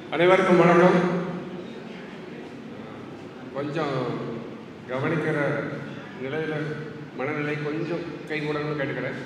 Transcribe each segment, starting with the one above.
அனைவருக்கும் வணக்கம் கொஞ்சம் கவனிக்கிற நிலையில் மனநிலை கொஞ்சம் கைகூடணும்னு கேட்டுக்கிறேன்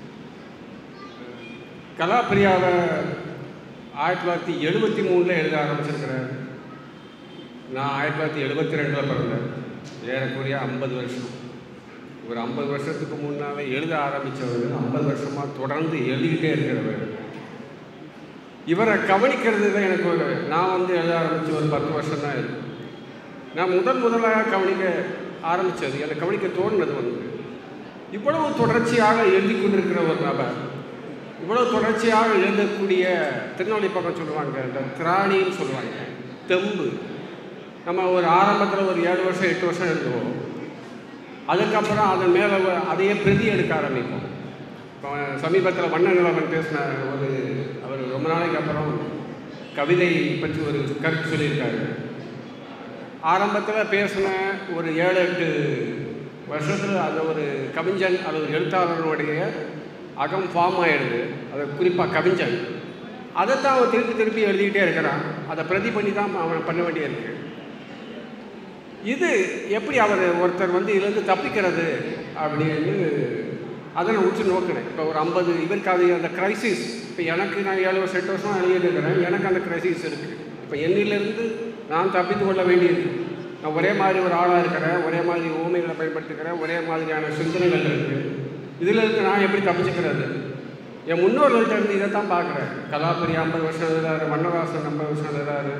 கலாப்பிரியாவை ஆயிரத்தி தொள்ளாயிரத்தி எழுபத்தி மூணில் எழுத ஆரம்பிச்சிருக்கிறேன் நான் ஆயிரத்தி தொள்ளாயிரத்தி எழுபத்தி ரெண்டில் பிறந்தேன் ஏறக்குறைய ஐம்பது வருஷம் ஒரு ஐம்பது வருஷத்துக்கு முன்னாலே எழுத ஆரம்பித்தவர் ஐம்பது வருஷமாக தொடர்ந்து எழுதிக்கிட்டே இருக்கிறவர் இவரை கவனிக்கிறது தான் எனக்கு ஒரு நான் வந்து எழுத ஆரம்பித்து ஒரு பத்து வருஷம் தான் இருக்கு நான் முதல் முதலாக கவனிக்க ஆரம்பித்தது எனக்கு கவனிக்க தோணுனது வந்து இவ்வளவு தொடர்ச்சியாக எழுதி கொண்டிருக்கிற ஒரு நபர் இவ்வளவு தொடர்ச்சியாக எழுதக்கூடிய திருநெல்வேலி பக்கம் சொல்லுவாங்க இந்த திராணின்னு சொல்லுவாங்க தெம்பு நம்ம ஒரு ஆரம்பத்தில் ஒரு ஏழு வருஷம் எட்டு வருஷம் எழுதுவோம் அதுக்கப்புறம் அதன் மேலே அதையே பிரதி எடுக்க ஆரம்பிப்போம் இப்போ சமீபத்தில் வண்ண நிலவன் பேசின ஒரு அவர் ரொம்ப நாளைக்கு அப்புறம் கவிதை பற்றி ஒரு கருத்து சொல்லியிருக்காரு ஆரம்பத்தில் பேசின ஒரு ஏழு எட்டு வருஷத்தில் அந்த ஒரு கவிஞன் அது ஒரு எழுத்தாளனுடைய அகம் ஃபார்ம் ஆயிடுது அது குறிப்பாக கவிஞன் அதைத்தான் அவன் திருப்பி திருப்பி எழுதிக்கிட்டே இருக்கிறான் அதை பிரதி பண்ணி தான் அவன் பண்ண வேண்டியிருக்கு இது எப்படி அவர் ஒருத்தர் வந்து இதுலேருந்து தப்பிக்கிறது அப்படின்னு அதை நான் உற்று நோக்கினேன் இப்போ ஒரு ஐம்பது இவருக்கு அது அந்த கிரைசிஸ் இப்போ எனக்கு நான் ஏழு வருஷம் எட்டு வருஷம் எழுதியிருக்கிறேன் எனக்கு அந்த கிரைசிஸ் இருக்குது இப்போ என்னிலிருந்து நான் தப்பித்து கொள்ள வேண்டியது நான் ஒரே மாதிரி ஒரு ஆளாக இருக்கிறேன் ஒரே மாதிரி ஊமைகளை பயன்படுத்துகிறேன் ஒரே மாதிரியான சிந்தனைகள் இருக்குது இதில் இருந்து நான் எப்படி தப்பிச்சுக்கிறது என் முன்னோர்கள்ட்ட இருந்து இதை தான் பார்க்குறேன் கலாபுரி ஐம்பது வருஷம் எழுதுறாரு மன்னவாசன் ஐம்பது வருஷம் எழுதுறாரு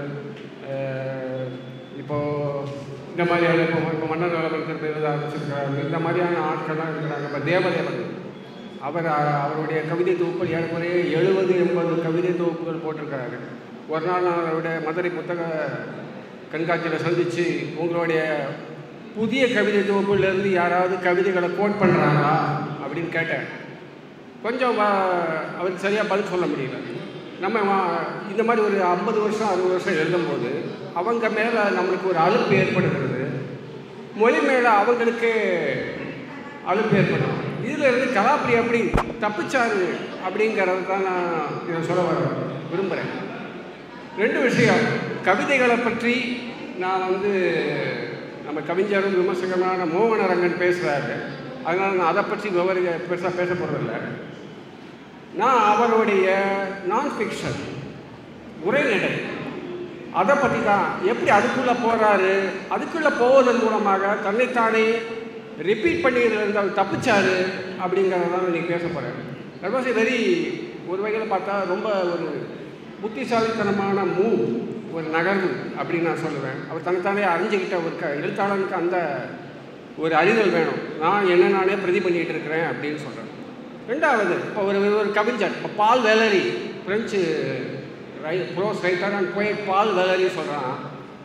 இப்போது இந்த மாதிரியான இப்போ இப்போ மன்னர் நிலவரம் திருப்பி எழுத ஆரம்பிச்சிருக்கிறாரு இந்த மாதிரியான ஆட்கள்லாம் இருக்கிறாங்க இப்போ தேவதேவன் அவர் அவருடைய கவிதை தொகுப்புகள் ஏறக்குறைய எழுபது எண்பது கவிதை தொகுப்புகள் போட்டிருக்கிறாரு ஒரு நாள் நான் அவருடைய மதுரை புத்தக கண்காட்சியில் சந்தித்து உங்களுடைய புதிய கவிதை தொகுப்புலேருந்து யாராவது கவிதைகளை கோட் பண்ணுறாங்களா அப்படின்னு கேட்டேன் கொஞ்சம் அவருக்கு சரியாக பதில் சொல்ல முடியல நம்ம இந்த மாதிரி ஒரு ஐம்பது வருஷம் அறுபது வருஷம் எழுதும்போது அவங்க மேலே நம்மளுக்கு ஒரு அலுப்பு ஏற்படுகிறது மொழி மேலே அவங்களுக்கு அலுப்பு ஏற்படும் இதில் இருந்து கலாப்பிரி எப்படி தப்பிச்சாரு அப்படிங்கிறது தான் நான் இதை சொல்ல வர விரும்புகிறேன் ரெண்டு விஷயம் கவிதைகளை பற்றி நான் வந்து நம்ம கவிஞரும் விமர்சகமான மோகனரங்கன் பேசுகிறாரு அதனால் நான் அதை பற்றி விவரிக்க பெருசாக பேச போகிறதில்ல நான் அவருடைய நான் ஃபிக்ஷன் உரைநடை அதை பற்றி தான் எப்படி அதுக்குள்ளே போகிறாரு அதுக்குள்ளே போவதன் மூலமாக தன்னைத்தானே ரிப்பீட் பண்ணியிருந்த அவர் தப்பிச்சாரு அப்படிங்கிறத தான் இன்றைக்கி பேச போகிறேன் தட் வாஸ் வெரி ஒரு வகையில் பார்த்தா ரொம்ப ஒரு புத்திசாலித்தனமான மூவ் ஒரு நகர்வு அப்படின்னு நான் சொல்லுவேன் அவர் தன்னைத்தானே அறிஞ்சிக்கிட்ட ஒரு க எழுத்தாளனுக்கு அந்த ஒரு அறிதல் வேணும் நான் என்ன நானே பிரதி பண்ணிகிட்டு இருக்கிறேன் அப்படின்னு சொல்கிறேன் ரெண்டாவது இப்போ ஒரு ஒரு கவிஞர் இப்போ பால் வேலரி ஃப்ரெஞ்சு ரை prose writer and poet Paul Valery சொல்கிறான்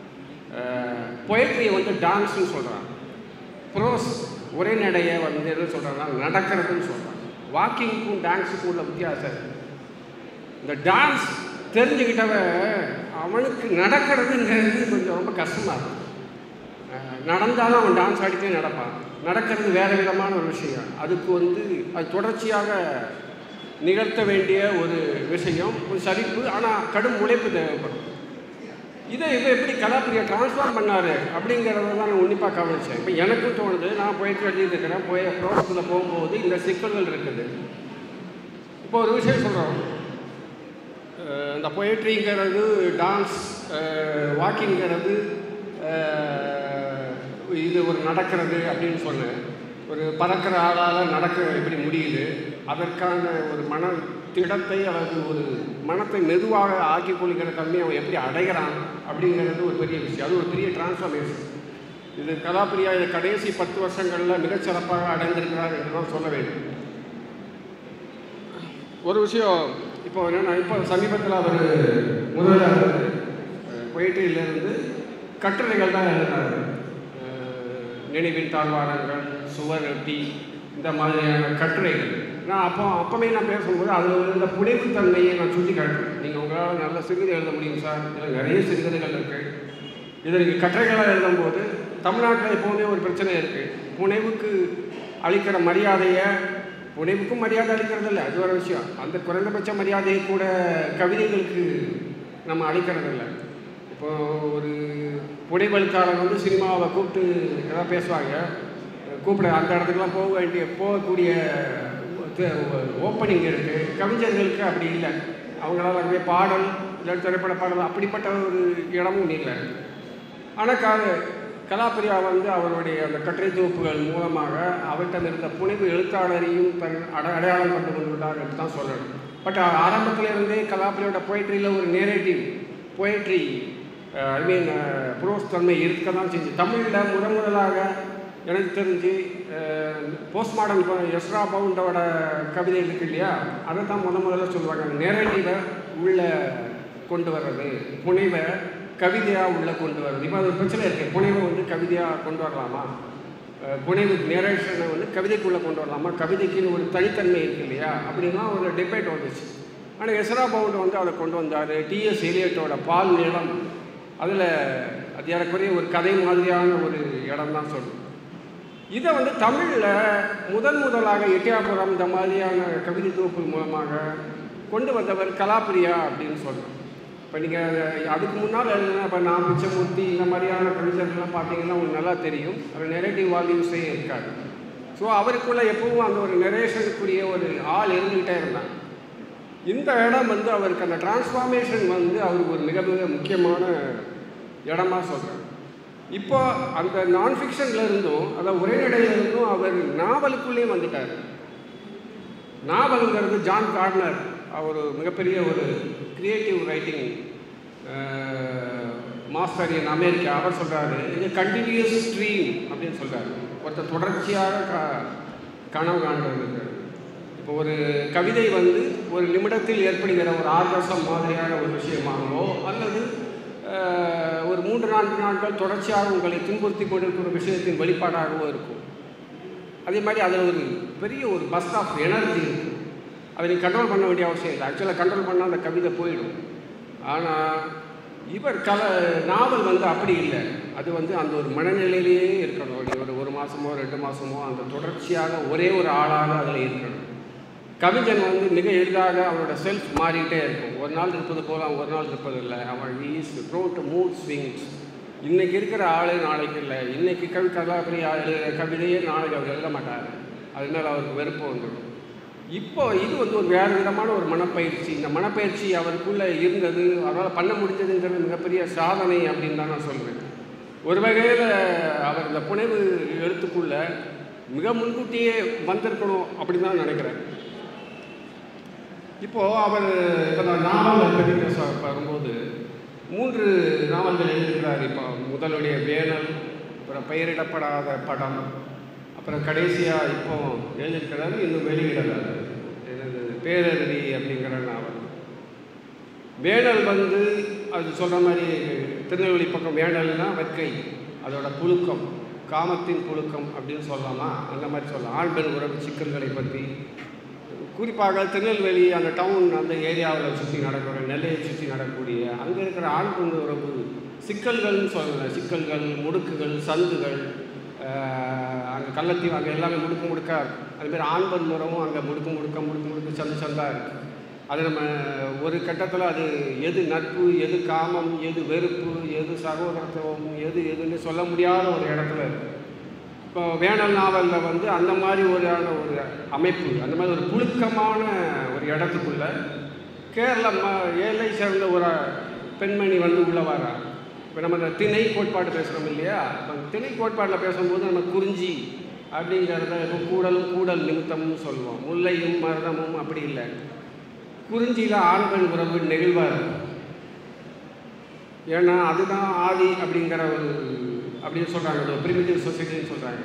பொயட்ரியை வந்து டான்ஸ்னு சொல்கிறான் ப்ரோஸ் ஒரே நடையை வந்து என்ன சொல்கிறான்னா நடக்கிறதுன்னு சொல்கிறான் வாக்கிங்க்கும் டான்ஸுக்கும் உள்ள வித்தியாசம் இந்த டான்ஸ் தெரிஞ்சுக்கிட்டவன் அவனுக்கு நடக்கிறதுங்கிறது கொஞ்சம் ரொம்ப கஷ்டமாக இருக்கும் நடந்தாலும் அவன் டான்ஸ் ஆடித்தே நடப்பான் நடக்கிறது வேறு விதமான ஒரு விஷயம் அதுக்கு வந்து அது தொடர்ச்சியாக நிகழ்த்த வேண்டிய ஒரு விஷயம் ஒரு சலிப்பு ஆனால் கடும் உழைப்பு தேவைப்படும் இதை இதை எப்படி கலாப்பிரியை டிரான்ஸ்ஃபார்ம் பண்ணார் அப்படிங்கிறத தான் நான் உன்னிப்பாக கவனித்தேன் இப்போ எனக்கும் தோணுது நான் போயிட்டு எழுதிட்டு இருக்கிறேன் போய் ப்ரோசஸில் போகும்போது இந்த சிக்கல்கள் இருக்குது இப்போ ஒரு விஷயம் சொல்கிறோம் இந்த பொயட்ரிங்கிறது டான்ஸ் வாக்கிங்கிறது இது ஒரு நடக்கிறது அப்படின்னு சொன்னேன் ஒரு பறக்கிற ஆளால் நடக்க எப்படி முடியுது அதற்கான ஒரு மன திடத்தை அல்லது ஒரு மனத்தை மெதுவாக ஆக்கி கொள்கிற தன்மையை அவன் எப்படி அடைகிறான் அப்படிங்கிறது ஒரு பெரிய விஷயம் அது ஒரு பெரிய டிரான்ஸ்ஃபர்மேஷன் இது கலாப்பிரியா இது கடைசி பத்து வருஷங்களில் மிகச்சிறப்பாக அடைந்திருக்கிறார் என்று தான் சொல்ல வேண்டும் ஒரு விஷயம் இப்போ என்னென்னா இப்போ சமீபத்தில் அவர் முதல்ல பொயிட்ரியிலேருந்து கட்டுரைகள் தான் எழுதினார் நினைவின் தாழ்வாரங்கள் சுவரொட்டி இந்த மாதிரியான கட்டுரைகள் நான் அப்போ அப்போவே நான் பேசும்போது அதில் இருந்த புனைவுத்தன்மையை நான் சுட்டி காட்டுறேன் நீங்கள் உங்களால் நல்ல சிறுகதை எழுத முடியும் சார் இதில் நிறைய சிறுகதைகள் இருக்குது இதை நீங்கள் கட்டுரைகளாக எழுதும்போது தமிழ்நாட்டில் எப்போவுமே ஒரு பிரச்சனை இருக்குது புனைவுக்கு அளிக்கிற மரியாதையை புனைவுக்கும் மரியாதை அளிக்கிறது இல்லை அது ஒரு விஷயம் அந்த குறைந்தபட்ச மரியாதையை கூட கவிதைகளுக்கு நம்ம அழிக்கிறது இல்லை இப்போ ஒரு புனைவெழுத்தாளர் வந்து சினிமாவை கூப்பிட்டு ஏதாவது பேசுவாங்க கூப்பிட அந்த இடத்துக்குலாம் போக வேண்டிய போகக்கூடிய ஓப்பனிங் இருக்குது கவிஞர்களுக்கு அப்படி இல்லை அவங்களால அப்படியே பாடல் இல்லை திரைப்பட பாடல் அப்படிப்பட்ட ஒரு இடமும் இல்லை ஆனால் க கலாப்பிரியா வந்து அவருடைய அந்த கட்டுரை தொகுப்புகள் மூலமாக அவர்கிட்ட இருந்த புனைவு எழுத்தாளரையும் தன் அட அடையாளம் கண்டு கொண்டுள்ளார் என்று தான் சொல்லணும் பட் ஆரம்பத்தில் இருந்தே கலாப்பிரியோட போய்ட்ரியில் ஒரு narrative poetry I mean prose தன்மை இருக்க தான் செஞ்சு தமிழில் முதன் முதலாக எனக்கு தெரிஞ்சு போஸ்ட் மாடர்ன் எஸ்ரா பவுண்டோட கவிதை இருக்கு இல்லையா அதை தான் முத முதல்ல சொல்லுவாங்க நேரடிவை உள்ளே கொண்டு வர்றது புனைவை கவிதையாக உள்ளே கொண்டு வர்றது இப்போ அது ஒரு பிரச்சனை இருக்குது புனைவை வந்து கவிதையாக கொண்டு வரலாமா அஹ் புனைவு நேரேஷனை வந்து கவிதைக்குள்ளே கொண்டு வரலாமா கவிதைக்குன்னு ஒரு தனித்தன்மை இருக்கு இல்லையா அப்படின்லாம் ஒரு டிபேட் வந்துச்சு ஆனால் எஸ்ரா பவுண்ட் வந்து அதை கொண்டு வந்தார் டிஎஸ் எலியட்டோட பால் நிலம் அதில் அது ஏறக்குறைய ஒரு கதை மாதிரியான ஒரு இடம் தான் சொல்லும் இதை வந்து தமிழில் முதன் முதலாக எட்டியாபுரம் இந்த மாதிரியான கவிதை தொகுப்பு மூலமாக கொண்டு வந்தவர் கலாப்பிரியா அப்படின்னு சொல்கிறோம் இப்போ நீங்கள் அதுக்கு முன்னால் எழுதின இப்போ நான் பிச்சமூர்த்தி இந்த மாதிரியான கவிஞர்கள்லாம் பார்த்தீங்கன்னா உங்களுக்கு நல்லா தெரியும் அது நெரேட்டிவ் வால்யூஸே இருக்காது ஸோ அவருக்குள்ள எப்பவும் அந்த ஒரு நெரேஷனுக்குரிய ஒரு ஆள் இருந்துக்கிட்டே இருந்தாங்க இந்த இடம் வந்து அவருக்கு அந்த டிரான்ஸ்ஃபார்மேஷன் வந்து அவருக்கு ஒரு மிக மிக முக்கியமான இடமா சொல்கிறேன் இப்போ அந்த நான் ஃபிக்ஷன்ல இருந்தும் அதாவது உரைநடையில இருந்தும் அவர் நாவலுக்குள்ளேயும் வந்துட்டார் நாவலுங்கிறது ஜான் கார்னர் அவர் மிகப்பெரிய ஒரு creative writing master in America அவர் சொல்கிறாரு இது கண்டினியூஸ் ஸ்ட்ரீம் அப்படின்னு சொல்கிறாரு ஒருத்தர் தொடர்ச்சியாக க கனவு காண்றது இப்போ ஒரு கவிதை வந்து ஒரு நிமிடத்தில் ஏற்படுகிற ஒரு ஆர்கசம் மாதிரியான ஒரு விஷயமாகவோ அல்லது அஹ், ஒரு மூன்று நான்கு நாட்கள் தொடர்ச்சியாக உங்களை துன்புறுத்தி கொண்டிருக்கிற விஷயத்தின் வெளிப்பாடாகவோ இருக்கும் அதே மாதிரி அதில் ஒரு பெரிய ஒரு பஸ்ட் ஆஃப் எனர்ஜி இருக்குது அதை நீ கண்ட்ரோல் பண்ண வேண்டிய அவசியம் இல்லை ஆக்சுவலாக கண்ட்ரோல் பண்ணால் அந்த கவிதை போயிடும் ஆனால் இவர் கல நாவல் வந்து அப்படி இல்லை அது வந்து அந்த ஒரு மனநிலையிலேயே இருக்கணும் நீ ஒரு ஒரு மாதமோ ரெண்டு மாதமோ அந்த தொடர்ச்சியாக ஒரே ஒரு ஆளாக அதில் இருக்கணும் கவிஞன் வந்து மிக எளிதாக அவனோட செல்ஃப் மாறிக்கிட்டே இருக்கும் ஒரு நாள் இருப்பது போல அவன் ஒரு நாள் இருப்பது இல்லை அவன் இஸ் ப்ரோட் மூட் ஸ்விங்ஸ் இன்னைக்கு இருக்கிற ஆளு நாளைக்கு இல்லை இன்னைக்கு கவி கலாபரி எழுதுகிற கவிதையே நாளைக்கு அவர் எழுத மாட்டார் அதனால அவருக்கு வெறுப்பு வந்துடும் இப்போ இது வந்து ஒரு வேறு விதமான ஒரு மனப்பயிற்சி இந்த மனப்பயிற்சி அவருக்குள்ளே இருந்தது அவரால் பண்ண முடிஞ்சதுங்கிறது மிகப்பெரிய சாதனை அப்படின்னு தான் நான் சொல்கிறேன் ஒரு வகையில் அவர் இந்த புனைவு எழுத்துக்குள்ள மிக முன்கூட்டியே வந்திருக்கணும் அப்படின்னு தான் நினைக்கிறேன் இப்போது அவர் இப்போ நான் நாவல் பற்றி பேச வரும்போது மூன்று நாவல்கள் எழுதியிருக்கிறார் இப்போ முதலுடைய வேனல் அப்புறம் பெயரிடப்படாத படம் அப்புறம் கடைசியாக இப்போ எழுதியிருக்கிறாரு இன்னும் வெளியிடலாரு என்னது பேரருவி அப்படிங்கிற நாவல் வேனல் வந்து அது சொல்கிற மாதிரி திருநெல்வேலி பக்கம் வேனல்னா வெட்கை அதோட புழுக்கம் காமத்தின் புழுக்கம் அப்படின்னு சொல்லலாமா அந்த மாதிரி சொல்லலாம் ஆண் பெண் உறவு சிக்கல்களை பற்றி குறிப்பாக திருநெல்வேலி அந்த டவுன் அந்த ஏரியாவில் சுற்றி நடக்கிற நெல்லையை சுற்றி நடக்கக்கூடிய அங்கே இருக்கிற ஆண் பெண் உறவு சிக்கல்கள்னு சொல்லலாம் சிக்கல்கள் முடுக்குகள் சந்துகள் அங்கே கள்ளத்தீவு அங்கே எல்லாமே முடுக்கு முடுக்கா இருக்கும் அதுமாரி ஆண் பெண் உறவும் அங்கே முடுக்கு முடுக்க முடுக்கு முடுக்கு சந்து சந்தாக இருக்குது அது நம்ம ஒரு கட்டத்தில் அது எது நட்பு எது காமம் எது வெறுப்பு எது சகோதரத்துவம் எது எதுன்னு சொல்ல முடியாத ஒரு இடத்துல இருக்கு இப்போ வேணல் நாவலில் வந்து அந்த மாதிரி ஒரு ஒரு அமைப்பு அந்த மாதிரி ஒரு புழுக்கமான ஒரு இடத்துக்குள்ள கேரள ம ஏழை சேர்ந்த ஒரு பெண்மணி வந்து உள்ள வரா இப்போ நம்ம இந்த திணை கோட்பாடு பேசுகிறோம் இல்லையா இப்போ அந்த திணை கோட்பாட்டில் பேசும்போது நம்ம குறிஞ்சி அப்படிங்கிறத இப்போ கூடலும் கூடல் நிமித்தம்னு சொல்லுவோம் முல்லையும் மருதமும் அப்படி இல்லை குறிஞ்சியில் ஆண் பெண் உறவு நெகிழ்வாக இருக்கும் ஏன்னா அதுதான் ஆதி அப்படிங்கிற ஒரு அப்படின்னு சொல்கிறாங்க ஒரு பிரிமிட்டிவ் சொசைட்டின்னு சொல்கிறாங்க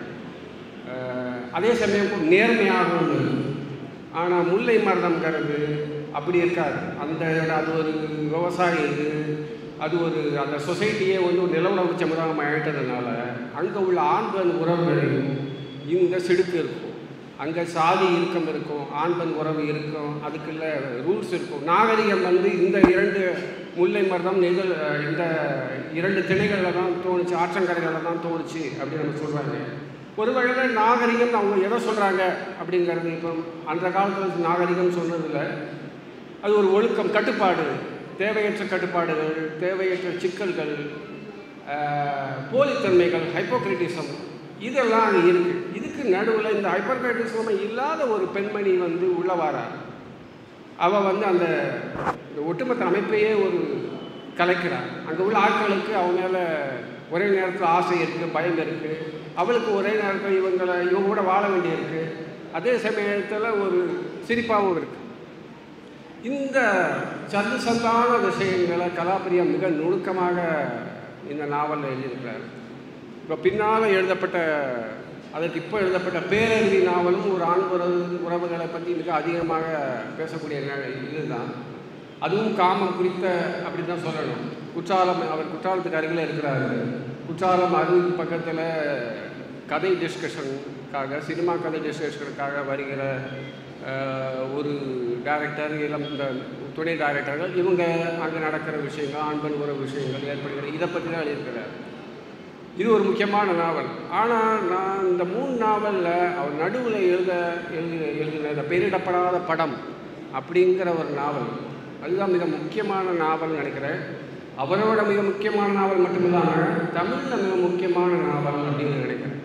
அதே சமயம் நேர்மையாகவும் இருக்கும் ஆனால் முல்லை மருதம்ங்கிறது அப்படி இருக்காது அந்த அது ஒரு விவசாயி இது அது ஒரு அந்த சொசைட்டியே வந்து ஒரு நிலவுறவு சமுதாயம் ஆகிட்டதுனால அங்கே உள்ள ஆண் பெண் உறவுகளில் இந்த சிடுக்கு இருக்கும் அங்கே சாதி இறுக்கம் இருக்கும் ஆண் பெண் உறவு இருக்கும் அதுக்குள்ள ரூல்ஸ் இருக்கும் நாகரிகம் வந்து இந்த இரண்டு முல்லை மருதம் நெகிழ் இந்த இரண்டு திணைகளில் தான் தோணுச்சு ஆற்றங்கரைகளில் தான் தோணுச்சு அப்படின்னு நம்ம சொல்கிறாங்க ஒரு வகையில் நாகரிகம் அவங்க எதை சொல்கிறாங்க அப்படிங்கிறது இப்போ அந்த காலத்தில் நாகரிகம் சொன்னதில் அது ஒரு ஒழுக்கம் கட்டுப்பாடு தேவையற்ற கட்டுப்பாடுகள் தேவையற்ற சிக்கல்கள் ஆஹ், போலித்தன்மைகள் ஹைப்போக்ரிட்டிசம் இதெல்லாம் அங்கே இருக்குது இதுக்கு நடுவில் இந்த ஹைப்போக்ரிட்டிசம் இல்லாத ஒரு பெண்மணி வந்து உள்ள வாரார் அவள் வந்து அந்த இந்த ஒட்டுமொத்த அமைப்பையே ஒரு கலைக்கிறார் அங்கே உள்ள ஆட்களுக்கு அவன் மேலே ஒரே நேரத்தில் ஆசை இருக்குது பயம் இருக்குது அவளுக்கு ஒரே நேரத்தில் இவங்களை இவங்க கூட வாழ வேண்டியிருக்கு அதே சமயத்தில் ஒரு சிரிப்பாகவும் இருக்குது இந்த சந்து சந்தான விஷயங்களை கலாபிரியா மிக நுணுக்கமாக இந்த நாவலில் எழுதியிருக்கிறார் இப்போ பின்னால் எழுதப்பட்ட அதற்கு இப்போ எழுதப்பட்ட பேரறிவி நாவலும் ஒரு ஆண் உறவு உறவுகளை பற்றி மிக அதிகமாக பேசக்கூடிய ந- இதுதான் அதுவும் காமம் குறித்த அப்படி தான் சொல்லணும் குற்றாலம் அவர் குற்றாலத்துக்கு அருகில் இருக்கிறாரு குற்றாலம் அருள் பக்கத்தில் கதை டிஸ்கஷனுக்காக சினிமா கதை டிஸ்கஷனுக்காக வருகிற அஹ், ஒரு டைரக்டர் இளம் இந்த துணை டைரக்டர்கள் இவங்க அங்கே நடக்கிற விஷயங்கள் ஆண் பெண் உறவு விஷயங்கள் ஏற்படுகிற இதை பற்றி தான் எழுதியிருக்கிறார் இது ஒரு முக்கியமான நாவல் ஆனால் நான் இந்த மூணு நாவலில் அவர் நடுவில் எழுத எழுதி எழுதின இந்த பெயரிடப்படாத படம் அப்படிங்கிற ஒரு நாவல் அதுதான் மிக முக்கியமான நாவல்னு நினைக்கிறேன் அவரோட மிக முக்கியமான நாவல் மட்டும் இல்லாமல் தமிழில் மிக முக்கியமான நாவல் அப்படின்னு நினைக்கிறேன்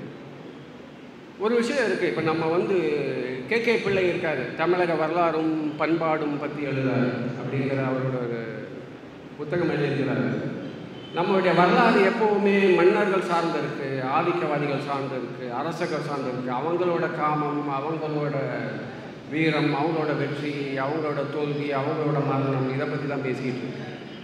ஒரு விஷயம் இருக்குது இப்போ நம்ம வந்து கே கே பிள்ளை இருக்காரு தமிழக வரலாறும் பண்பாடும் பற்றி எழுதாரு அப்படிங்கிற அவரோட ஒரு புத்தகம் எழுதியிருக்கிறாரு நம்மளுடைய வரலாறு எப்போவுமே மன்னர்கள் சார்ந்து இருக்கு ஆதிக்கவாதிகள் சார்ந்து இருக்கு அரசர்கள் சார்ந்து இருக்கு அவங்களோட காமம் அவங்களோட வீரம் அவங்களோட வெற்றி அவங்களோட தோல்வி அவங்களோட மரணம் இதை பற்றி தான் பேசிக்கிட்டு இருக்கு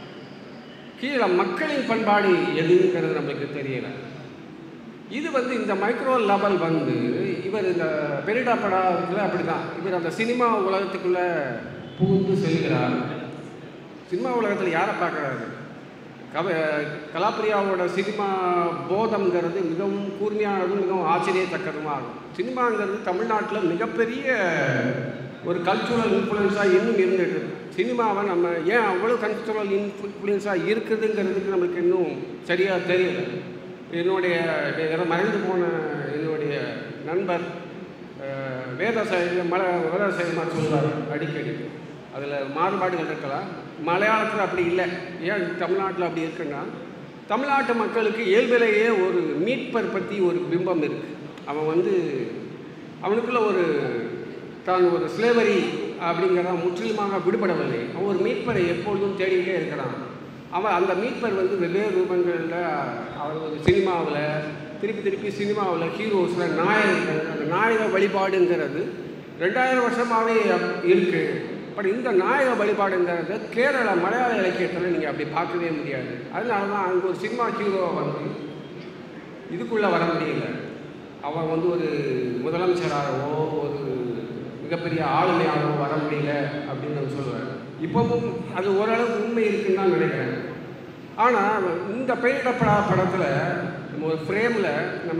கீழே மக்களின் பண்பாடு எதுங்கிறது நம்மளுக்கு தெரியல இது வந்து இந்த மைக்ரோ லெவல் வந்து இவர் இந்த பெரிடா படத்தில் அப்படி தான் இவர் அந்த சினிமா உலகத்துக்குள்ளே புகுந்து செல்கிறார் சினிமா உலகத்தில் யாரை பார்க்குறாரு கவ கலாப்ரியாவோட சினிமா போதம்ங்கிறது மிகவும் கூர்மையானதும் மிகவும் ஆச்சரியத்தக்கதும் ஆகும் சினிமாங்கிறது தமிழ்நாட்டில் மிகப்பெரிய ஒரு கல்ச்சுரல் இன்ஃப்ளூயன்ஸாக இன்னும் இருந்துட்டு இருக்கு சினிமாவை நம்ம ஏன் அவ்வளோ கல்ச்சுரல் இன்ஃப்ளூயன்ஸாக இருக்குதுங்கிறதுக்கு நமக்கு இன்னும் சரியாக தெரியல என்னுடைய யாரோ மறைந்து போன என்னுடைய நண்பர் அஹ், வேதசாய மல வேதசாயமாக சொல்லுவார் அடிக்கடி அதில் மாறுபாடுகள் இருக்கலாம் மலையாளத்தில் அப்படி இல்லை ஏன் தமிழ்நாட்டில் அப்படி இருக்குன்னா தமிழ்நாட்டு மக்களுக்கு இயல்பிலேயே ஒரு மீட்பர் பற்றி ஒரு பிம்பம் இருக்குது அவன் வந்து அவனுக்குள்ள ஒரு தான் ஒரு ஸ்லேவரி அப்படிங்கிறத முற்றிலுமாக விடுபடவில்லை அவன் ஒரு மீட்பரை எப்பொழுதும் தேடிக்கிட்டே இருக்கிறான் அவன் அந்த மீட்பர் வந்து வெவ்வேறு ரூபங்களில் அவர் ஒரு சினிமாவில் திருப்பி திருப்பி சினிமாவில் ஹீரோஸில் நாயகர்கள் அந்த நாயக வழிபாடுங்கிறது ரெண்டாயிரம் வருஷமாகவே இருக்குது பட் இந்த நாயக வழிபாடுங்கிறத கேரள மலையாள இலக்கியத்தில் நீங்கள் அப்படி பார்க்கவே முடியாது அதனால தான் அங்கே ஒரு சினிமா ஹீரோ வந்து இதுக்குள்ளே வர முடியல அவன் வந்து ஒரு முதலமைச்சராகவோ ஒரு மிகப்பெரிய ஆளுமையாகவோ வர முடியல அப்படின்னு நான் சொல்லுவேன் இப்போவும் அது ஓரளவுக்கு உண்மை இருக்குன்னு தான் நினைக்கிறேன் ஆனால் இந்த பெயரிடப்படாத படத்தில் நம்ம ஒரு ஃப்ரேமில் நம்ம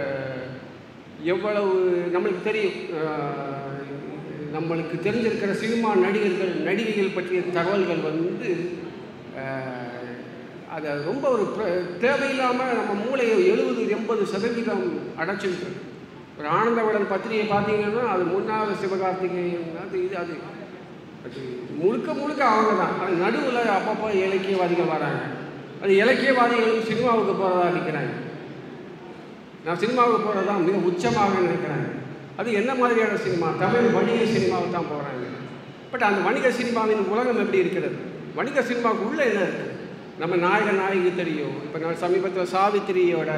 எவ்வளவு நம்மளுக்கு தெரியும் ஆஹ், நம்மளுக்கு தெரிஞ்சிருக்கிற சினிமா நடிகர்கள் நடிகைகள் பற்றிய தகவல்கள் வந்து ஆஹ், அதை ரொம்ப ஒரு பிர- தேவையில்லாமல் நம்ம மூளையை எழுபது எண்பது சதவீதம் அடைச்சிட்டு இருக்கு. ஒரு ஆனந்தவடன் பத்திரிகை பார்த்தீங்கன்னா அது முன்னாள் சிவகார்த்திகேயன் அது இது அது அது முழுக்க முழுக்க அவங்க தான் அது நடுவில் அப்பப்போ இலக்கியவாதிகள் வராங்க அது இலக்கியவாதிகளும் சினிமாவுக்கு போகிறதா நிற்கிறாங்க நான் சினிமாவுக்கு போகிறது தான் மிக உச்சமாக நினைக்கிறேன் அது என்ன மாதிரியான சினிமா தமிழ் வணிக சினிமாவுக்கு தான் போகிறாங்க பட் அந்த வணிக சினிமாவின் உலகம் எப்படி இருக்கிறது வணிக சினிமாவுக்கு உள்ளே என்ன இருக்குது நம்ம நாயக நாயகி தெரியும் இப்போ நான் சமீபத்தில் சாவித்திரியோட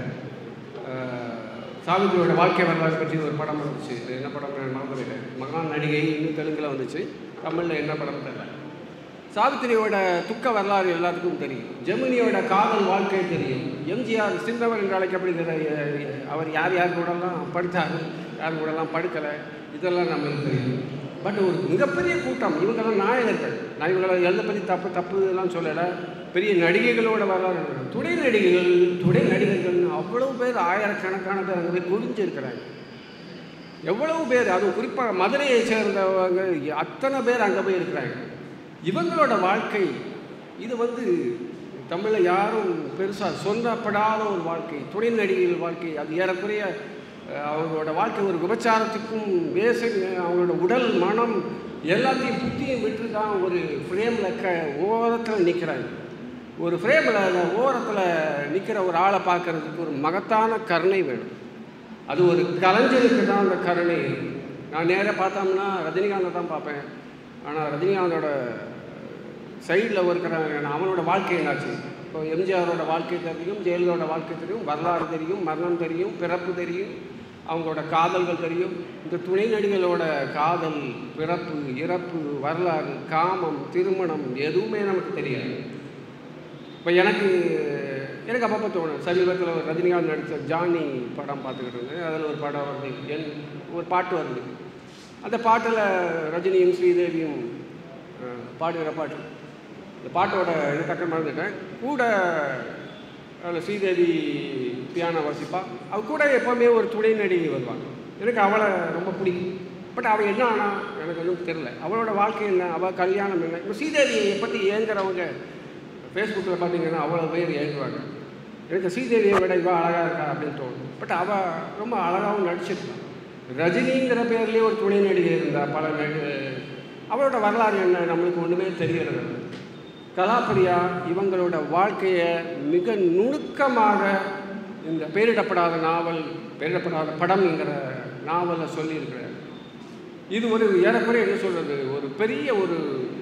அஹ், சாவித்திரியோட வாழ்க்கை வரலாறு பற்றி ஒரு படம் வந்துச்சு இது என்ன படம் நான் மறந்துவிட்டேன் மகான் நடிகை இன்னும் தெலுங்கில் வந்துச்சு தமிழில் என்ன படம் தெரியல சாவித்திரியோட துக்க வரலாறு எல்லாத்துக்கும் தெரியும் ஜெமினியோட காதல் வாழ்க்கை தெரியும் எம்ஜிஆர் சின்னவர் என்று அழைக்கப்படுகிற அஹ், அவர் யார் யார் கூடலாம் படுத்தார் யார் கூடலாம் படுக்கலை இதெல்லாம் நம்மளுக்கு தெரியும் பட் ஒரு மிகப்பெரிய கூட்டம் இவங்கெல்லாம் நாயகர்கள் நான் இவங்களை எழுத பற்றி தப்பு தப்பு எல்லாம் சொல்லலை பெரிய நடிகைகளோட வரலாறு இருக்கு. துணை நடிகைகள் துணை நடிகர்கள் அவ்வளவு பேர் ஆயிரக்கணக்கான பேர் அங்கே போய் குவிஞ்சிருக்கிறாங்க எவ்வளவு பேர் அதுவும் குறிப்பாக மதுரையை சேர்ந்தவங்க அத்தனை பேர் அங்கே போய் இருக்கிறாங்க இவங்களோட வாழ்க்கை இது வந்து தமிழில் யாரும் பெருசாக சொல்லப்படாத ஒரு வாழ்க்கை துணை நடிகைகள் வாழ்க்கை அது ஏறக்குறைய அஹ், அவங்களோட வாழ்க்கை ஒரு விபச்சாரத்துக்கும் வேச அவங்களோட உடல் மனம் எல்லாத்தையும் புத்தியும் விட்டு தான் ஒரு ஃப்ரேமில் க ஓரத்தில் நிற்கிறாங்க ஒரு ஃப்ரேமில் அந்த ஓரத்தில் நிற்கிற ஒரு ஆளை பார்க்கறதுக்கு ஒரு மகத்தான கருணை வேணும் அது ஒரு கலைஞருக்கு தான் அந்த கருணை இருக்கு. நான் நேராக பார்த்தோம்னா ரஜினிகாந்தை தான் பார்ப்பேன் ஆனால் ரஜினிகாந்தோட சைடில் இருக்கிற அவனோட வாழ்க்கை என்னாச்சு இப்போ எம்ஜிஆரோட வாழ்க்கை தெரியும் ஜெயலலிதாவோட வாழ்க்கை தெரியும் வரலாறு தெரியும் மரணம் தெரியும் பிறப்பு தெரியும் அவங்களோட காதல்கள் தெரியும் இந்த துணை நடிகளோட காதல் பிறப்பு இறப்பு வரலாறு காமம் திருமணம் எதுவுமே நமக்கு தெரியாது இப்போ எனக்கு எனக்கு அப்பப்போ தோணும் சமீபத்தில் ஒரு ரஜினிகாந்த் நடித்த ஜானி படம் பார்த்துக்கிட்டு இருந்தேன் அதில் ஒரு படம் வருது என் ஒரு பாட்டு வருது அந்த பாட்டில் ரஜினியும் ஸ்ரீதேவியும் அஹ், பாடுகிற பாட்டு இந்த பாட்டோட இது டக்கு மறந்துட்டேன் கூட அதில் ஸ்ரீதேவி பியானோ வாசிப்பா அவ கூட எப்போவுமே ஒரு துணை நடிகை வருவாங்க எனக்கு அவளை ரொம்ப பிடிக்கும் பட் அவள் என்ன ஆனா எனக்கு ஒன்றும் தெரில அவளோட வாழ்க்கை என்ன அவள் கல்யாணம் என்ன இப்போ ஸ்ரீதேவியை பற்றி ஏங்குறவங்க ஃபேஸ்புக்கில் பார்த்தீங்கன்னா அவ்வளோ பேர் ஏங்குவாங்க எனக்கு ஸ்ரீதேவியை விட இவள் அழகாக இருக்கா அப்படின்னு தோணும் பட் அவள் ரொம்ப அழகாகவும் நடிச்சிருப்பாள் ரஜினிங்கிற பேர்லேயே ஒரு துணை நடிகை இருந்தா பல நடி அவளோட வரலாறு என்ன நம்மளுக்கு ஒன்றுமே தெரியறது இல்ல. கலாப்பிரியா இவங்களோட வாழ்க்கையை மிக நுணுக்கமாக இந்த பெயரிடப்படாத நாவல் பெயரிடப்படாத படம்ங்கிற நாவலில் சொல்லியிருக்கிறார் இது ஒரு ஏறக்குறைய என்ன சொல்கிறது ஒரு பெரிய ஒரு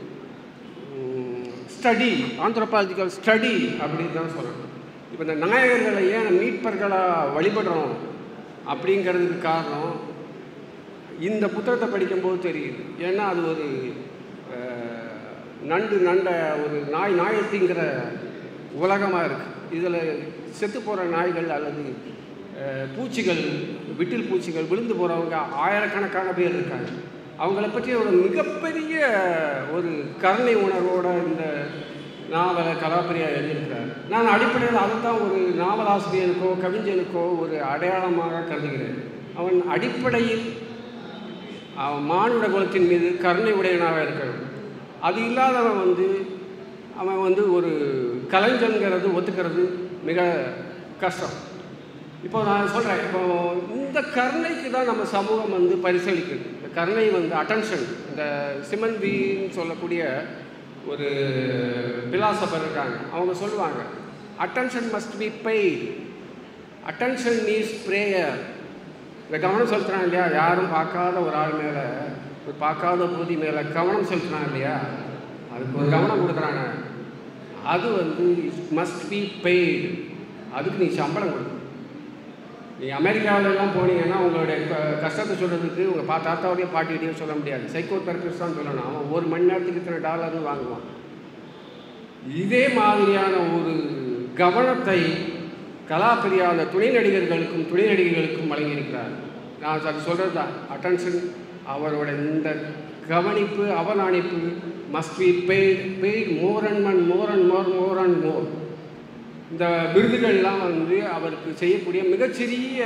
ஸ்டடி ஆந்த்ரோபாலஜிக்கல் ஸ்டடி அப்படின்னு தான் சொல்லணும் இப்போ இந்த நாயகர்களை ஏன் மீட்பர்களாக வழிபடுறோம் அப்படிங்கிறதுக்கு காரணம் இந்த புத்தகத்தை படிக்கும்போது தெரியுது ஏன்னா அது ஒரு அஹ், நண்டு நண்டை ஒரு நாய் நாயத்திங்கிற உலகமாக இருக்குது இதில் செத்து போகிற நாய்கள் அல்லது அஹ், பூச்சிகள் விட்டில் பூச்சிகள் விழுந்து போகிறவங்க ஆயிரக்கணக்கான பேர் இருக்காங்க அவங்கள பற்றி ஒரு மிகப்பெரிய ஒரு கருணை உணர்வோட இந்த நாவலை கலாப்பிரியா எழுதியிருக்கிறார் நான் அடிப்படையில் அதை தான் ஒரு நாவலாசிரியனுக்கோ கவிஞனுக்கோ ஒரு அடையாளமாக கருதுகிறேன் அவன் அடிப்படையில் அவன் மானுட குலத்தின் மீது கருணை உடையவனாக இருக்கணும் அது இல்லாதவன் வந்து அவன் வந்து ஒரு கலைஞங்கிறது ஒத்துக்கிறது மிக கஷ்டம் இப்போ நான் சொல்கிறேன் இப்போ இந்த கருணைக்கு தான் நம்ம சமூகம் வந்து பரிசளிக்குது இந்த கருணை வந்து அட்டென்ஷன் இந்த சிமன் பின்னு சொல்லக்கூடிய ஒரு பிலாசபர் இருக்காங்க அவங்க சொல்லுவாங்க attention must be paid attention means prayer இந்த கவனம் செலுத்துறான் இல்லையா யாரும் பார்க்காத ஒரு ஆள் மேலே ஒரு பார்க்காத பூதி மேலே கவனம் செலுத்துறான் இல்லையா அதுக்கு ஒரு கவனம் கொடுக்குறாங்க அது வந்து மஸ்ட் பி பெய்டு அதுக்கு நீ சம்பளம் கொடு நீ அமெரிக்காவுல எல்லாம் போனீங்கன்னா உங்களுடைய க- கஷ்டத்தை சொல்கிறதுக்கு உங்கள் பா தாத்தாவுடைய பாட்டிகிட்டையும் சொல்ல முடியாது சைக்கோ தெரபிஸ்ட் தான் சொல்லணும் அவன் ஒரு மணி நேரத்துக்கு இத்தனை டாலர்னு வாங்குவான் இதே மாதிரியான ஒரு கவனத்தை கலாப்பிரியா அந்த துணை நடிகர்களுக்கும் துணை நடிகைகளுக்கும் வழங்கியிருக்கிறார் நான் அது சொல்கிறது தான் அட்டென்ஷன் அவரோட இந்த கவனிப்பு அவதானிப்பு must be paid paid more and மன் more and more more and more இந்த விருதுகள்லாம் வந்து அவருக்கு செய்யக்கூடிய மிகச்சிறிய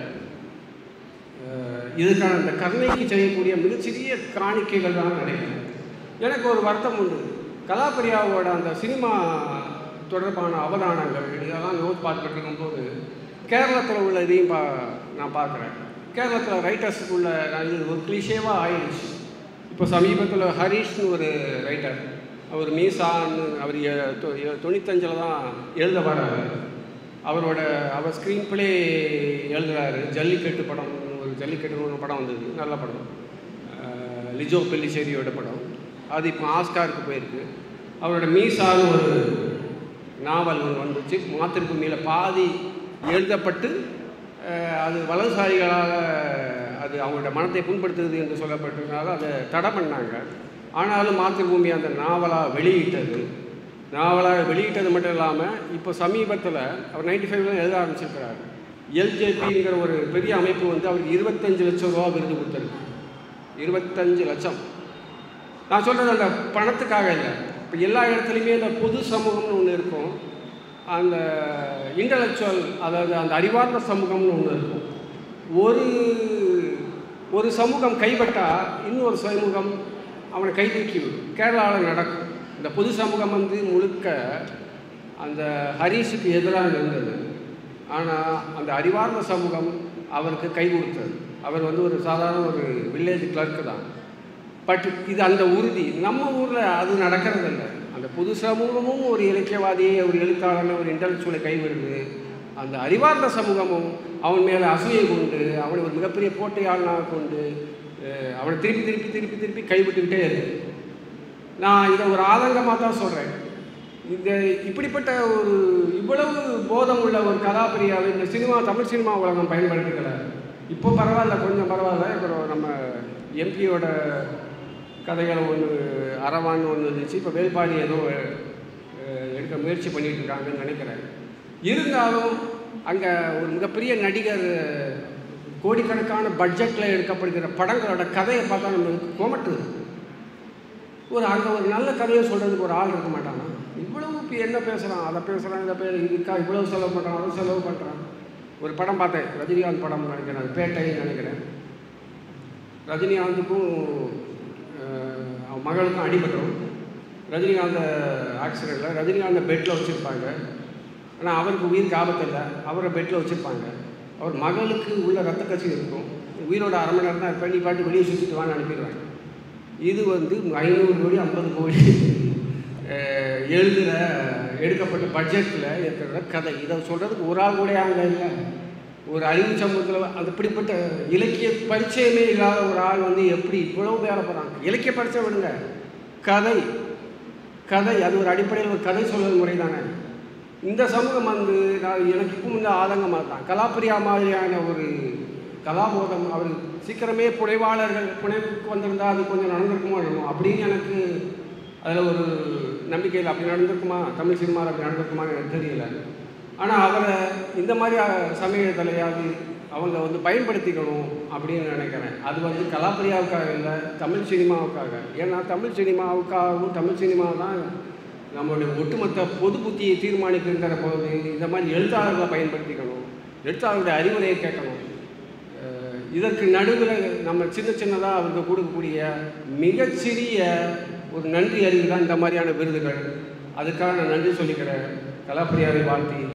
அஹ், இதுக்கான இந்த கருணைக்கு செய்யக்கூடிய மிகச்சிறிய காணிக்கைகள் தான் நினைக்கிறேன் எனக்கு ஒரு வருத்தம் உண்டு கலாப்பிரியாவோட அந்த சினிமா தொடர்பான அவதானங்கள் இதெல்லாம் நோட் பார்த்துட்டு இருக்கும்போது கேரளத்தில் உள்ள இதையும் பா நான் பார்க்குறேன் கேரளத்தில் ரைட்டர்ஸுக்குள்ள நான் இது ஒரு கிளிஷேவாக ஆயிடுச்சு இப்போ சமீபத்தில் ஹரீஷ்னு ஒரு ரைட்டர் அவர் மீசான்னு அவர் எ- தொ- எ- தொண்ணூத்தஞ்சில் தான் எழுத வராரு அவரோட அவர் ஸ்க்ரீன் பிளே எழுதுறாரு ஜல்லிக்கட்டு படம் ஒரு ஜல்லிக்கட்டுன்னு ஒரு படம் வந்தது நல்ல படம் அஹ் லிஜோ பெல்லிச்சேரியோட படம் அது இப்போ ஆஸ்காருக்கு போயிருக்கு அவரோட மீசான்னு ஒரு நாவல் ஒன்று வந்துச்சு மாத்திருப்பூமியில் பாதி எழுதப்பட்டு அஹ், அது வலதுசாரிகளால் அது அவங்களோட மனத்தை புண்படுத்துது என்று சொல்லப்பட்டதுனால அதை தடை பண்ணாங்க ஆனாலும் மாத்திருப்பூமி அந்த நாவலாக வெளியிட்டது நாவலாக வெளியிட்டது மட்டும் இல்லாமல் இப்போ சமீபத்தில் அவர் நைன்டி ஃபைவ்ல எழுத ஆரம்பிச்சிருக்கிறார் எல்ஜேபிங்கிற ஒரு பெரிய அமைப்பு வந்து அவருக்கு இருபத்தஞ்சு லட்சம் ரூபா விருது கொடுத்துருக்கு இருபத்தஞ்சு லட்சம் நான் சொல்கிறது அந்த பணத்துக்காக இல்லை இப்போ எல்லா இடத்துலையுமே இந்த பொது சமூகம்னு ஒன்று இருக்கும் அந்த இன்டலெக்சுவல் அதாவது அந்த அறிவார்ந்த சமூகம்னு ஒன்று இருக்கும் ஒரு ஒரு சமூகம் கைப்பட்டால் இன்னொரு சமூகம் அவனை கை தூக்கி விடும் கேரளாவில் நடக்கும் இந்த பொது சமூகம் வந்து முழுக்க அந்த ஹரிஷுக்கு எதிராக இருந்தது ஆனால் அந்த அறிவார்ந்த சமூகம் அவருக்கு கை கொடுத்தது அவர் வந்து ஒரு சாதாரண ஒரு வில்லேஜ் கிளர்க்கு தான் பட் இது அந்த உறுதி நம்ம ஊரில் அது நடக்கிறது இல்லை அந்த புது சமூகமும் ஒரு இலக்கியவாதியை ஒரு எழுத்தாளனை ஒரு இன்டலெக்சுவலை கைவிடுது அந்த அறிவார்ந்த சமூகமும் அவன் மேலே அசூயை கொண்டு அவனை ஒரு மிகப்பெரிய போட்டியாளனாக கொண்டு அஹ், அவனை திருப்பி திருப்பி திருப்பி திருப்பி கைவிட்டுக்கிட்டே இருக்கு நான் இதை ஒரு ஆதங்கமாக தான் சொல்கிறேன் இந்த இப்படிப்பட்ட ஒரு இவ்வளவு போதம் உள்ள ஒரு கதாபிரியாவை இந்த சினிமா தமிழ் சினிமா உலகம் பயன்படுத்திக்கல இப்போ பரவாயில்ல கொஞ்சம் பரவாயில்ல இப்போ நம்ம எம்பியோட கதைகளை ஒன்று அரவான்னு ஒன்று இருந்துச்சு இப்போ வேல்பாடி ஏதோ அஹ், எடுக்க முயற்சி பண்ணிட்டு இருக்காங்கன்னு நினைக்கிறேன் இருந்தாலும் அங்கே ஒரு மிகப்பெரிய நடிகர் கோடிக்கணக்கான பட்ஜெட்டில் எடுக்கப்படுகிற படங்களோட கதையை பார்த்தா நம்மளுக்கு கோமட்டுது ஒரு அங்கே ஒரு நல்ல கதையை சொல்கிறதுக்கு ஒரு ஆள் இருக்க மாட்டானா இவ்வளவு இப்போ என்ன பேசுகிறான் அதை பேசுகிறான் இதை பேர் இதுக்கா இவ்வளவு செலவு பண்ணுறான் அதை செலவு பண்ணுறான் ஒரு படம் பார்த்தேன் ரஜினிகாந்த் படம் நினைக்கிறேன் அது பேட்டைன்னு நினைக்கிறேன் ரஜினிகாந்துக்கும் அஹ், அவன் மகளுக்கும் அடிபட்டோம் ரஜினிகாந்த ஆக்சிடெண்ட்டில் ரஜினிகாந்த பெட்டில் வச்சுருப்பாங்க ஆனால் அவருக்கு உயிருக்கு ஆபத்து இல்லை அவரை பெட்டில் வச்சுருப்பாங்க அவர் மகளுக்கு உள்ள ரத்த கசிவு இருக்கும் உயிரோட அரை மணி நேரம் தான் இருப்பேன் நீ பாட்டு வெளியே சுற்றிட்டு வான்னு அனுப்பிடுவாங்க இது வந்து ஐநூறு கோடி ஐம்பது கோடி அஹ், எழுதுகிற எடுக்கப்பட்ட பட்ஜெட்டில் இருக்கிற கதை இதை சொல்கிறதுக்கு ஒரு ஆள் கூட அங்கே இல்லை ஒரு அறிவு சமூகத்தில் அது இப்படிப்பட்ட இலக்கிய பரிச்சயமே இல்லாத ஒரு ஆள் வந்து எப்படி இவ்வளவு வேலை போகிறாங்க இலக்கிய பரிச்சை விடுங்க கதை கதை அது ஒரு அடிப்படையில் ஒரு கதை சொல்வது முறை தானே இந்த சமூகம் வந்து நான் எனக்கு இப்போ இந்த ஆதங்கமாக தான் கலாப்பிரியா மாதிரியான ஒரு கலாபோதம் அவர் சீக்கிரமே புனைவாளர்கள் புனைவுக்கு வந்திருந்தால் அது கொஞ்சம் நடந்திருக்குமோ என்னமோ அப்படின்னு எனக்கு அதில் ஒரு நம்பிக்கையில் அப்படி நடந்திருக்குமா தமிழ் சினிமாவில் அப்படி நடந்திருக்குமான்னு எனக்கு தெரியல ஆனால் அவரை இந்த மாதிரி அஹ், சமய தலையாவது அவங்க வந்து பயன்படுத்திக்கணும் அப்படின்னு நினைக்கிறேன் அது வந்து கலாப்பிரியாவுக்காக இல்லை தமிழ் சினிமாவுக்காக ஏன்னா தமிழ் சினிமாவுக்காகவும் தமிழ் சினிமா தான் நம்மளுடைய ஒட்டுமொத்த பொது புத்தியை தீர்மானிக்கின்ற போது இந்த மாதிரி எழுத்தாளர்களை பயன்படுத்திக்கணும் எழுத்தாளருடைய அறிவுரையை கேட்கணும் அஹ் இதற்கு நடுவில் நம்ம சின்ன சின்னதாக அவருக்கு கொடுக்கக்கூடிய மிகச்சிறிய ஒரு நன்றி அறிவு தான் இந்த மாதிரியான விருதுகள் அதுக்காக நான் நன்றி சொல்லிக்கிறேன் கலாப்பிரியாவை வாழ்த்தி